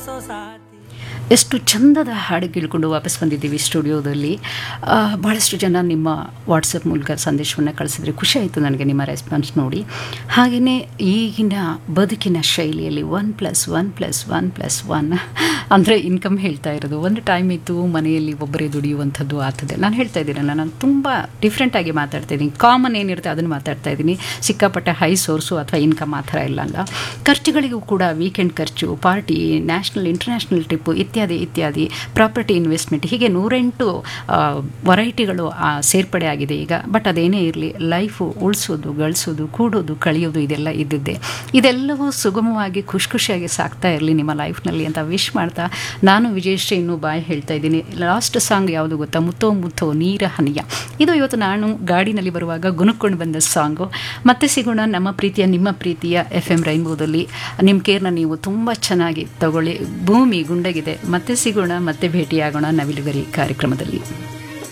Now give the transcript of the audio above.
ಹೊಸ ಸಾಥಿ ಎಷ್ಟು ಚಂದದ ಹಾಡು ಕೇಳಿಕೊಂಡು ವಾಪಸ್ ಬಂದಿದ್ದೀವಿ ಸ್ಟುಡಿಯೋದಲ್ಲಿ ಆ, ಭಾಳಷ್ಟು ಜನ ನಿಮ್ಮ ವಾಟ್ಸಪ್ ಮೂಲಕ ಸಂದೇಶವನ್ನು ಕಳಿಸಿದ್ರೆ ಖುಷಿ ಆಯಿತು ನನಗೆ ನಿಮ್ಮ ರೆಸ್ಪಾನ್ಸ್ ನೋಡಿ ಹಾಗೆಯೇ ಈಗಿನ ಬದುಕಿನ ಶೈಲಿಯಲ್ಲಿ one plus one plus one plus one ಅಂದರೆ ಇನ್ಕಮ್ ಹೇಳ್ತಾ ಇರೋದು ಒಂದು ಟೈಮ್ ಇತ್ತು ಮನೆಯಲ್ಲಿ ಒಬ್ಬರೇ ದುಡಿಯುವಂಥದ್ದು ಆಗ್ತದೆ ನಾನು ಹೇಳ್ತಾ ಇದ್ದೀನಲ್ಲ ನಾನು ತುಂಬ ಡಿಫ್ರೆಂಟಾಗಿ ಮಾತಾಡ್ತಾ ಇದ್ದೀನಿ ಕಾಮನ್ ಏನಿರುತ್ತೆ ಅದನ್ನು ಮಾತಾಡ್ತಾ ಇದ್ದೀನಿ ಸಿಕ್ಕಾಪಟ್ಟೆ ಹೈ ಸೋರ್ಸು ಅಥವಾ ಇನ್ಕಮ್ ಆ ಥರ ಇಲ್ಲ ಅಲ್ಲ ಖರ್ಚುಗಳಿಗೂ ಕೂಡ ವೀಕೆಂಡ್ ಖರ್ಚು ಪಾರ್ಟಿ ನ್ಯಾಷನಲ್ ಇಂಟರ್ನ್ಯಾಷನಲ್ ಟ್ರಿಪ್ಪು ಇತ್ಯಾದಿ ಇತ್ಯಾದಿ ಪ್ರಾಪರ್ಟಿ ಇನ್ವೆಸ್ಟ್ಮೆಂಟ್ ಹೀಗೆ ನೂರೆಂಟು ವೆರೈಟಿಗಳು ಸೇರ್ಪಡೆ ಆಗಿದೆ ಈಗ ಬಟ್ ಅದೇನೇ ಇರಲಿ ಲೈಫು ಉಳಿಸೋದು ಗಳಿಸೋದು ಕೂಡೋದು ಕಳೆಯೋದು ಇದೆಲ್ಲ ಇದ್ದಿದ್ದೆ ಇದೆಲ್ಲವೂ ಸುಗಮವಾಗಿ ಖುಷಿ ಖುಷಿಯಾಗಿ ಸಾಕ್ತಾ ಇರಲಿ ನಿಮ್ಮ ಲೈಫ್ನಲ್ಲಿ ಅಂತ ವಿಶ್ ಮಾಡ್ತಾ ನಾನು ವಿಜಯಶ್ರೀ ಇನ್ನೂ ಬಾಯ್ ಹೇಳ್ತಾ ಇದ್ದೀನಿ ಲಾಸ್ಟ್ ಸಾಂಗ್ ಯಾವುದು ಗೊತ್ತಾ ಮುತ್ತೋ ಮುತ್ತೋ ನೀರ ಹನಿಯ ಇದು ಇವತ್ತು ನಾನು ಗಾಡಿನಲ್ಲಿ ಬರುವಾಗ ಗುನುಕ್ಕೊಂಡು ಬಂದ ಸಾಂಗು ಮತ್ತೆ ಸಿಗೋಣ ನಮ್ಮ ಪ್ರೀತಿಯ ನಿಮ್ಮ ಪ್ರೀತಿಯ ಎಫ್ ಎಮ್ ರೈನ್ಬೋದಲ್ಲಿ ನಿಮ್ಮ ಕೇರ್ನ ನೀವು ತುಂಬ ಚೆನ್ನಾಗಿ ತಗೊಳ್ಳಿ ಭೂಮಿ ಗುಂಡಗಿದೆ ಮತ್ತೆ ಸಿಗೋಣ ಮತ್ತೆ ಭೇಟಿಯಾಗೋಣ ನವಿಲುಗರಿ ಕಾರ್ಯಕ್ರಮದಲ್ಲಿ